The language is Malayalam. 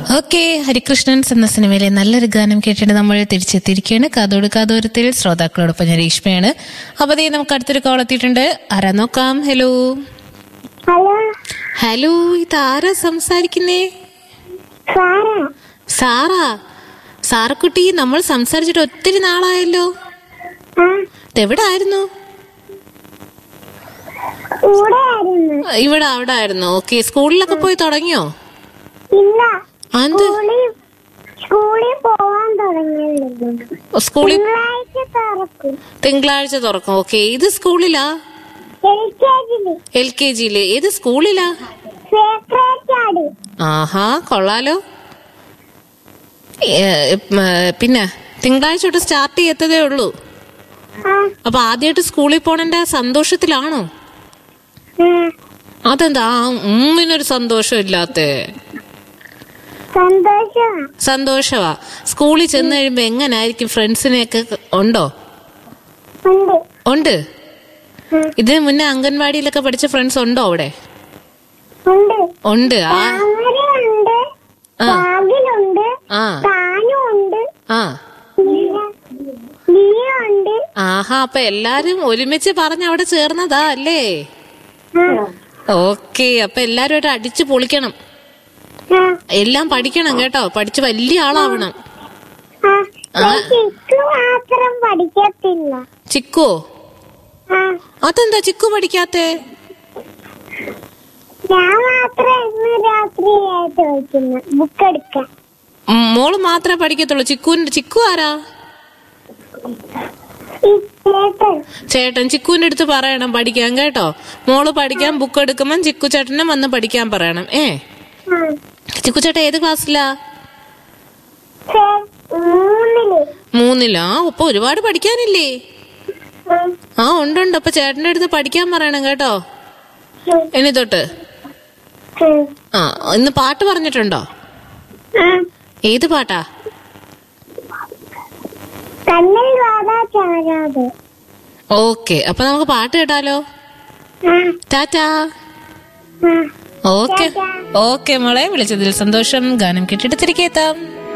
ഓക്കെ ഹരികൃഷ്ണൻസ് എന്ന സിനിമയിലെ നല്ലൊരു ഗാനം കേട്ടിട്ട് നമ്മൾ തിരിച്ചെത്തിയിരിക്കുകയാണ് കാതോട് കാതോരത്തിൽ ശ്രോതാക്കളോടൊപ്പം ഞാൻ രേഷ്മയാണ് അപ്പൊ ദേ നമുക്ക് അടുത്തൊരു കോൾ എത്തിയിട്ടുണ്ട് ആരാ നോക്കാം ഹലോ ഹലോ ഹലോ ഇതാരാ സംസാരിക്കുന്നേ സാറ സാറാ സാറക്കുട്ടി നമ്മൾ സംസാരിച്ചിട്ട് ഒത്തിരി നാളായല്ലോ ആ എവിടെ ആയിരുന്നു കൂടെ ആയിരുന്നു ഇവിടെ അവിടെ ആയിരുന്നു ഓക്കെ സ്കൂളിലൊക്കെ പോയി തുടങ്ങിയോ ഇല്ല അത് സ്കൂളിൽ സ്കൂളിൽ പോവാൻ തുടങ്ങിയുള്ളൂ സ്കൂളിൽ തിങ്കളാഴ്ച തുറക്കും തിങ്കളാഴ്ച തുറക്കും ഓക്കെ ഏത് സ്കൂളിലാ എൽ കെ ജിയില് എൽ കെ ജിയില് ഏത് സ്കൂളിലാ സേക്രേറ്റാട് ആഹാ കൊള്ളാലോ ഏ, ഉം, ഏ, പിന്നെ തിങ്കളാഴ്ച തൊട്ട് സ്റ്റാർട്ട് ചെയ്യത്തതേ ഉള്ളൂ ആ അപ്പൊ ആദ്യമായിട്ട് സ്കൂളിൽ പോണന്റെ സന്തോഷത്തിലാണോ ആ, അതെന്താ ആ ഉമ്മിനൊരു സന്തോഷം ഇല്ലാത്തേ സന്തോഷമാ സന്തോഷവാ സ്കൂളിൽ ചെന്ന് കഴിയുമ്പോ എങ്ങനായിരിക്കും ഫ്രണ്ട്സിനെയൊക്കെ ഉണ്ടോ ഉണ്ട് ഉണ്ട് ഉം. ഇതിന് മുന്നേ അംഗൻവാടിയിലൊക്കെ പഠിച്ച ഫ്രണ്ട്സ് ഉണ്ടോ അവിടെ ഉണ്ട് ഉണ്ട് ആ താമരയുണ്ട് ആ. പാകിലുണ്ട് ആ താനും ഉണ്ട് ആ നീയുണ്ട് ആഹാ അപ്പൊ എല്ലാരും ഒരുമിച്ച് പറഞ്ഞ് അവിടെ ചേർന്നതാ അല്ലേ ആ ഓക്കെ അപ്പൊ എല്ലാരും അടിച്ചു പൊളിക്കണം ആ എല്ലാം പഠിക്കണം കേട്ടോ പഠിച്ച് വലിയ ആളാവണം ആ ആ. ചിക്കു മാത്രം പഠിക്കത്തില്ല ചിക്കോ ആ അതെന്താ ചിക്കു പഠിക്കാത്തെ ഞാൻ മാത്രം ഇന്ന് രാത്രിയായിട്ട് വയ്ക്കുന്നു ബുക്ക് എടുക്കാൻ ഉം, മോള് മാത്രമേ പഠിക്കത്തുള്ളൂ ചിക്കുവിന്റെ ചിക്കു ആരാ ഈ ചേട്ടൻ ചേട്ടൻ ചിക്കുവിന്റെ അടുത്ത് പറയണം പഠിക്കാൻ കേട്ടോ മോള് പഠിക്കാൻ ബുക്ക് എടുക്കുമ്പം ചിക്കു ചേട്ടനും വന്ന് പഠിക്കാൻ പറയണം ഏ ആ ചിക്കു ചേട്ടൻ ഏത് ക്ലാസ്സിലാ ചേ- മൂന്നില് മൂന്നിലാ അപ്പൊ ഒരുപാട് പഠിക്കാനില്ലേ ആ, ആ ഉണ്ട് ഉണ്ട് അപ്പൊ ചേട്ടന്റെ അടുത്ത് പഠിക്കാൻ പറയണം കേട്ടോ ഉം, ഇനി തൊട്ട് ഉം. ആ ഇന്ന് പാട്ട് പറഞ്ഞിട്ടുണ്ടോ ആ, ഏത് പാട്ടാ കണ്ണിൽ വാടാ ചാരാതെ ഓക്കെ അപ്പൊ നമുക്ക് പാട്ട് കേട്ടാലോ ആ, ടാറ്റാ ആ. ഓക്കെ ടാറ്റാ. ഓക്കെ മോളെ വിളിച്ചതിൽ സന്തോഷം ഗാനം കേട്ടിട്ട് തിരികെ എത്താം